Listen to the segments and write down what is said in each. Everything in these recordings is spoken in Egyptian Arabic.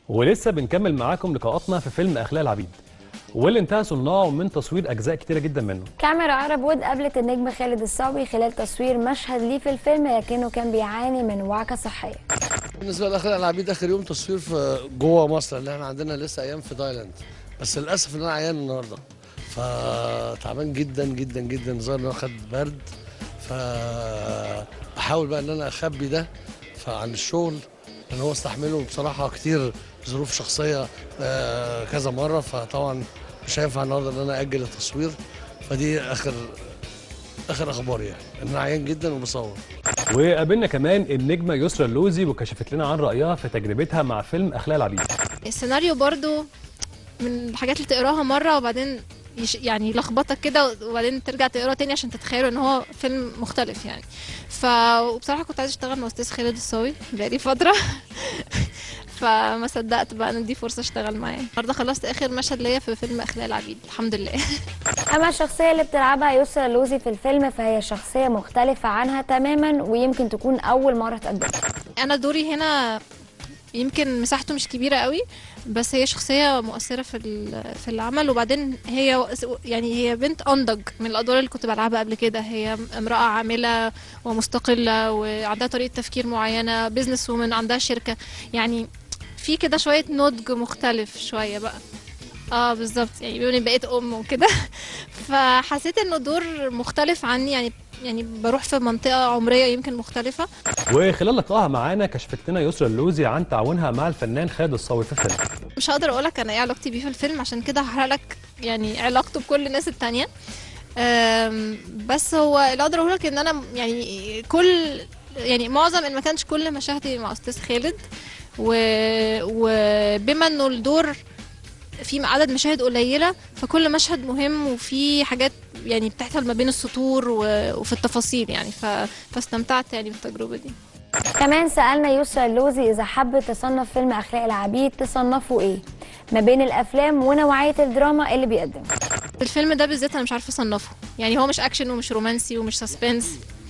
ولسه بنكمل معاكم لقاءاتنا في فيلم اخلاق العبيد واللي انتهى صناعه من تصوير اجزاء كتيره جدا منه كاميرا عرب وود قابلت النجم خالد الصاوي خلال تصوير مشهد ليه في الفيلم لكنه كان بيعاني من وعكة صحية بالنسبه لاخر العبيد اخر يوم تصوير في جوه مصر اللي احنا عندنا لسه ايام في تايلاند بس للاسف ان انا عيان النهارده فتعبان جدا جدا جدا ظهر ان انا خد برد فاحاول بقى ان انا اخبي ده عن الشغل لان هو استحمله بصراحه كتير ظروف شخصيه آه، كذا مره فطبعا مش هينفع النهارده ان انا اجل التصوير فدي اخر اخر اخباري يعني ان انا عيان جدا وبصور وقابلنا كمان النجمه يسرا اللوزي وكشفت لنا عن رايها في تجربتها مع فيلم اخلاق العبيد السيناريو برضو من الحاجات اللي تقراها مرة وبعدين يش يعني يلخبطك كده وبعدين ترجع تقراه تاني عشان تتخيل ان هو فيلم مختلف يعني ف وبصراحة كنت عايزة اشتغل مع استاذ خالد الصاوي بقالي فترة فما صدقت بقى ان دي فرصة اشتغل معاه النهارده خلصت اخر مشهد ليا في فيلم اخلاق العبيد الحمد لله أما الشخصية اللي بتلعبها يسرا اللوزي في الفيلم فهي شخصية مختلفة عنها تماما ويمكن تكون أول مرة تقدمها انا دوري هنا يمكن مساحته مش كبيره قوي بس هي شخصيه مؤثره في ال- في العمل وبعدين هي يعني هي بنت انضج من الادوار اللي كنت بلعبها قبل كده هي امراه عامله ومستقله وعندها طريقه تفكير معينه بيزنس وومن عندها شركه يعني في كده شويه نضج مختلف شويه بقى اه بالظبط يعني بيقولوا إني بقيت ام وكده فحسيت انه دور مختلف عني يعني يعني بروح في منطقه عمريه يمكن مختلفه وخلال لقائها معانا كشفت لنا يسرا اللوزي عن تعاونها مع الفنان خالد الصاوي في الفيلم مش هقدر اقولك انا ايه علاقتي بيه في الفيلم عشان كده هحرق لك يعني علاقته بكل الناس التانية أم، بس هو اللي اقدر اقولك ان انا يعني كل يعني معظم ان ما كانش كل مشاهدي مع استاذ خالد و... وبما انه الدور في عدد مشاهد قليله فكل مشهد مهم وفي حاجات يعني بتحصل ما بين السطور و... وفي التفاصيل يعني ف... فاستمتعت يعني بالتجربه دي كمان سألنا يسرا اللوزي إذا حبت تصنف فيلم أخلاق العبيد تصنفه إيه ما بين الأفلام ونوعية الدراما اللي بيقدمها الفيلم ده بالذات انا مش عارفه اصنفه يعني هو مش اكشن ومش رومانسي ومش سسبنس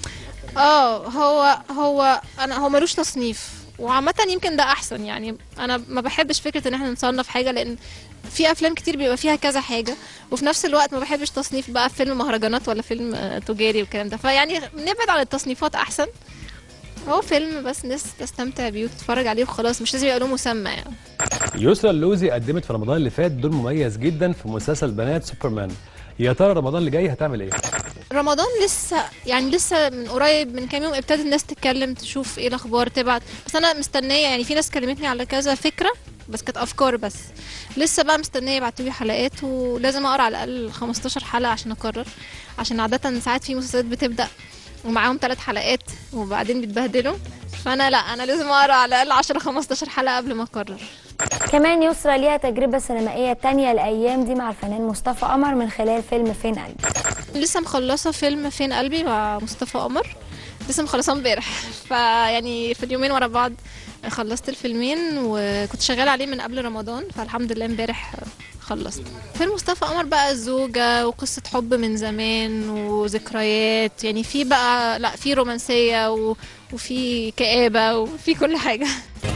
اه هو هو انا هو ملوش تصنيف وعامة يمكن ده احسن يعني انا ما بحبش فكرة ان احنا نصنف حاجة لان في افلام كتير بيبقى فيها كذا حاجة وفي نفس الوقت ما بحبش تصنيف بقى فيلم مهرجانات ولا فيلم آه، تجاري والكلام ده فيعني نبعد عن التصنيفات احسن هو فيلم بس ناس تستمتع بيه وتتفرج عليه وخلاص مش لازم يبقى له مسمى يعني يسرا اللوزي قدمت في رمضان اللي فات دور مميز جدا في مسلسل بنات سوبرمان يا ترى رمضان اللي جاي هتعمل ايه رمضان لسه يعني لسه من قريب من كام يوم ابتدت الناس تتكلم تشوف ايه الاخبار تبعت بس انا مستنيه يعني في ناس كلمتني على كذا فكره بس كانت افكار بس لسه بقى مستنيه يبعتوا لي حلقات ولازم اقرا على الاقل 15 حلقه عشان اقرر عشان عاده ساعات في مسلسلات بتبدا ومعاهم ثلاث حلقات وبعدين بيتبهدلوا فانا لا انا لازم اقرا على الاقل 10 15 حلقه قبل ما اقرر كمان يسرا ليها تجربة سينمائية تانية الأيام دي مع الفنان مصطفى قمر من خلال فيلم فين قلبي لسه مخلصه فيلم فين قلبي مع مصطفى قمر لسه مخلصاه امبارح فيعني في اليومين ورا بعض خلصت الفيلمين وكنت شغاله عليه من قبل رمضان فالحمد لله امبارح خلصت فيلم مصطفى قمر بقى الزوجة وقصة حب من زمان وذكريات يعني في بقى لا في رومانسية و... وفي كآبة وفي كل حاجة